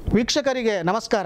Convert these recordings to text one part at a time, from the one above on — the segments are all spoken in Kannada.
ವೀಕ್ಷಕರಿಗೆ ನಮಸ್ಕಾರ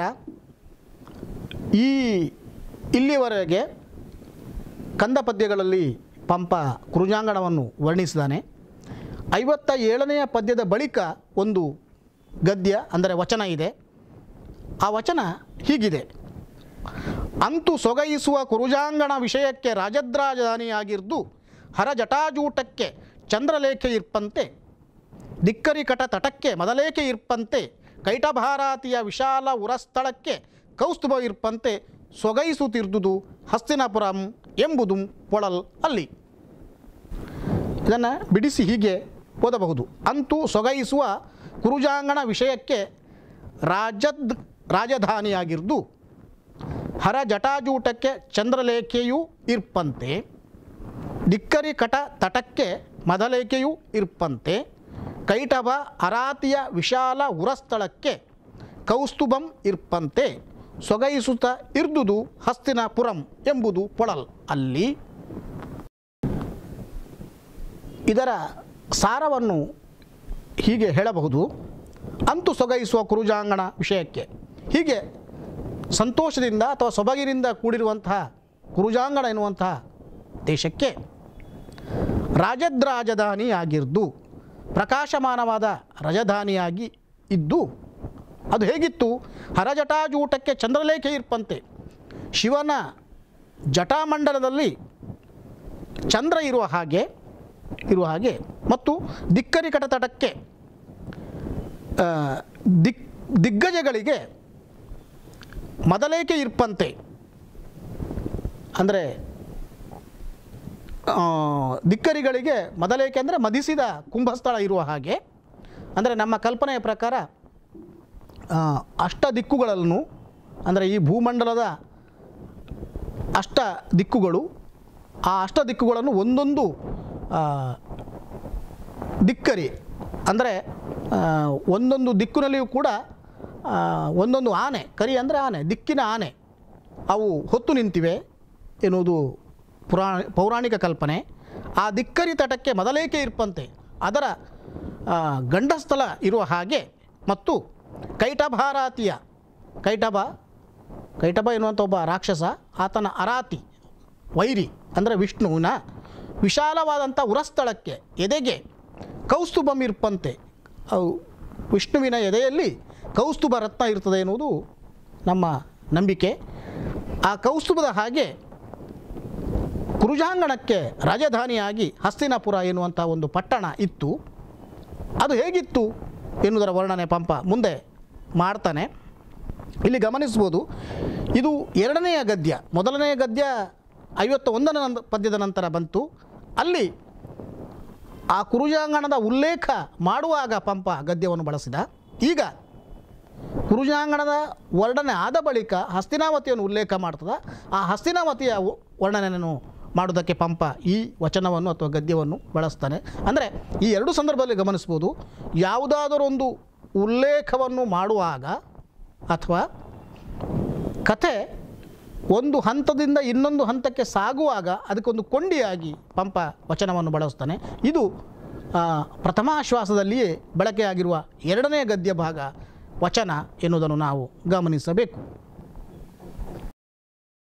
ಈ ಇಲ್ಲಿಯವರೆಗೆ ಕಂದ ಪದ್ಯಗಳಲ್ಲಿ ಪಂಪ ಕೃಜಾಂಗಣವನ್ನು ವರ್ಣಿಸಿದ್ದಾನೆ ಐವತ್ತ ಏಳನೆಯ ಪದ್ಯದ ಬಳಿಕ ಒಂದು ಗದ್ಯ ಅಂದರೆ ವಚನ ಇದೆ ಆ ವಚನ ಹೀಗಿದೆ ಅಂತು ಸೊಗೈಸುವ ಕುರುಜಾಂಗಣ ವಿಷಯಕ್ಕೆ ರಾಜದ್ರಾಜಧಾನಿಯಾಗಿರ್ದು ಹರ ಜಟಾಜೂಟಕ್ಕೆ ಚಂದ್ರಲೇಖೆ ಇರ್ಪಂತೆ ದಿಕ್ಕರಿಕಟ ತಟಕ್ಕೆ ಮದಲೇಕೆ ಇರ್ಪಂತೆ ಕೈಟಭಾರಾತಿಯ ವಿಶಾಲ ಉರಸ್ಥಳಕ್ಕೆ ಕೌಸ್ತುಭ ಇರ್ಪಂತೆ ಸೊಗೈಸುತ್ತಿರ್ದುದು ಹಸ್ತಿನಾಪುರಂ ಎಂಬುದು ಪೊಳಲ್ ಅಲ್ಲಿ ಇದನ್ನು ಬಿಡಿಸಿ ಹೀಗೆ ಓದಬಹುದು ಅಂತೂ ಸೊಗೈಸುವ ಕುರುಜಾಂಗಣ ವಿಷಯಕ್ಕೆ ರಾಜದ್ ರಾಜಧಾನಿಯಾಗಿರ್ದು ಹರ ಜಟಾಜೂಟಕ್ಕೆ ಚಂದ್ರಲೇಖೆಯೂ ಇರ್ಪಂತೆ ದಿಕ್ಕರಿ ಕಟ ತಟಕ್ಕೆ ಮದಲೇಖೆಯೂ ಇರ್ಪಂತೆ ಕೈಟಭ ಅರಾತಿಯ ವಿಶಾಲ ಉರಸ್ಥಳಕ್ಕೆ ಕೌಸ್ತುಭಂ ಇರ್ಪಂತೆ ಸೊಗೈಸುತ್ತ ಇರ್ದುದು ಹಸ್ತಿನಾಪುರಂ ಎಂಬುದು ಪೊಳಲ್ ಅಲ್ಲಿ ಇದರ ಸಾರವನ್ನು ಹೀಗೆ ಹೇಳಬಹುದು ಅಂತು ಸೊಗೈಸುವ ಕುರುಜಾಂಗಣ ವಿಷಯಕ್ಕೆ ಹೀಗೆ ಸಂತೋಷದಿಂದ ಅಥವಾ ಸೊಬಗಿನಿಂದ ಕೂಡಿರುವಂತಹ ಕುರುಜಾಂಗಣ ಎನ್ನುವಂತಹ ದೇಶಕ್ಕೆ ರಾಜದ್ರಾಜಧಾನಿ ಆಗಿರ್ದು ಪ್ರಕಾಶಮಾನವಾದ ರಾಜಧಾನಿಯಾಗಿ ಇದ್ದು ಅದು ಹೇಗಿತ್ತು ಹರಜಟಾಜೂಟಕ್ಕೆ ಚಂದ್ರಲೇಖೆ ಇರ್ಪಂತೆ ಶಿವನ ಜಟಾಮಂಡಲದಲ್ಲಿ ಚಂದ್ರ ಇರುವ ಹಾಗೆ ಇರುವ ಹಾಗೆ ಮತ್ತು ದಿಕ್ಕರಿಕಟ ತಟಕ್ಕೆ ಆ, ದಿಕ್ ದಿಗ್ಗಜಗಳಿಗೆ ಮದಲೇಕೆ ಇರ್ಪಂತೆ ಅಂದರೆ ಆ, ದಿಕ್ಕರಿಗಳಿಗೆ ಮೊದಲೇಕೆ ಅಂದರೆ ಮದಿಸಿದ ಕುಂಭಸ್ಥಳ ಇರುವ ಹಾಗೆ ಅಂದರೆ ನಮ್ಮ ಕಲ್ಪನೆಯ ಪ್ರಕಾರ ಆ, ಅಷ್ಟ ದಿಕ್ಕುಗಳನ್ನು ಅಂದರೆ ಈ ಭೂಮಂಡಲದ ಅಷ್ಟ ದಿಕ್ಕುಗಳು ಆ ಅಷ್ಟ ದಿಕ್ಕುಗಳನ್ನು ಒಂದೊಂದು ಆ, ದಿಕ್ಕರಿ ಅಂದರೆ ಆ, ಒಂದೊಂದು ದಿಕ್ಕಿನಲ್ಲಿಯೂ ಕೂಡ ಆ, ಒಂದೊಂದು ಆನೆ ಕರಿ ಅಂದರೆ ಆನೆ ದಿಕ್ಕಿನ ಆನೆ ಅವು ಹೊತ್ತು ನಿಂತಿವೆ ಎನ್ನುವುದು ಪುರಾ ಪೌರಾಣಿಕ ಕಲ್ಪನೆ ಆ ದಿಕ್ಕರಿ ತಟಕ್ಕೆ ಮೊದಲೇಕೆ ಇರ್ಪಂತೆ ಅದರ ಆ, ಗಂಡಸ್ಥಳ ಇರುವ ಹಾಗೆ ಮತ್ತು ಕೈಟಭಾರಾತಿಯ ಕೈಟಭ ಕೈಟಭ ಎನ್ನುವಂಥ ಒಬ್ಬ ರಾಕ್ಷಸ ಆತನ ಅರಾತಿ ವೈರಿ ಅಂದರೆ ವಿಷ್ಣುವಿನ ವಿಶಾಲವಾದಂಥ ಉರಸ್ಥಳಕ್ಕೆ ಎದೆಗೆ ಕೌಸ್ತುಭಂ ಇರ್ಪಂತೆ ಅವು ವಿಷ್ಣುವಿನ ಎದೆಯಲ್ಲಿ ಕೌಸ್ತುಭ ರತ್ನ ಇರ್ತದೆ ಎನ್ನುವುದು ನಮ್ಮ ನಂಬಿಕೆ ಆ ಕೌಸ್ತುಭದ ಹಾಗೆ ಕುರುಜಾಂಗಣಕ್ಕೆ ರಾಜಧಾನಿಯಾಗಿ ಹಸ್ತಿನಾಪುರ ಎನ್ನುವಂಥ ಒಂದು ಪಟ್ಟಣ ಇತ್ತು ಅದು ಹೇಗಿತ್ತು ಎನ್ನುವುದರ ವರ್ಣನೆ ಪಂಪ ಮುಂದೆ ಮಾಡ್ತಾನೆ ಇಲ್ಲಿ ಗಮನಿಸ್ಬೋದು ಇದು ಎರಡನೆಯ ಗದ್ಯ ಮೊದಲನೆಯ ಗದ್ಯ ಐವತ್ತ ಒಂದನೇ ನಂತ ಪದ್ಯದ ನಂತರ ಬಂತು ಅಲ್ಲಿ ಆ ಕುರುಜಾಂಗಣದ ಉಲ್ಲೇಖ ಮಾಡುವಾಗ ಪಂಪ ಗದ್ಯವನ್ನು ಬಳಸಿದ ಈಗ ಕುರುಜಾಂಗಣದ ವರ್ಣನೆ ಆದ ಬಳಿಕ ಹಸ್ತಿನಾವತಿಯನ್ನು ಉಲ್ಲೇಖ ಮಾಡ್ತದ ಆ ಹಸ್ತಿನಾವತಿಯ ವ- ವರ್ಣನೆಯನ್ನು ಮಾಡೋದಕ್ಕೆ ಪಂಪ ಈ ವಚನವನ್ನು ಅಥವಾ ಗದ್ಯವನ್ನು ಬಳಸ್ತಾನೆ ಅಂದರೆ ಈ ಎರಡು ಸಂದರ್ಭದಲ್ಲಿ ಗಮನಿಸ್ಬೋದು ಯಾವುದಾದರೊಂದು ಉಲ್ಲೇಖವನ್ನು ಮಾಡುವಾಗ ಅಥವಾ ಕಥೆ ಒಂದು ಹಂತದಿಂದ ಇನ್ನೊಂದು ಹಂತಕ್ಕೆ ಸಾಗುವಾಗ ಅದಕ್ಕೊಂದು ಕೊಂಡಿಯಾಗಿ ಪಂಪ ವಚನವನ್ನು ಬಳಸ್ತಾನೆ ಇದು ಆ, ಪ್ರಥಮಾಶ್ವಾಸದಲ್ಲಿಯೇ ಬಳಕೆಯಾಗಿರುವ ಎರಡನೇ ಗದ್ಯ ಭಾಗ ವಚನ ಎನ್ನುವುದನ್ನು ನಾವು ಗಮನಿಸಬೇಕು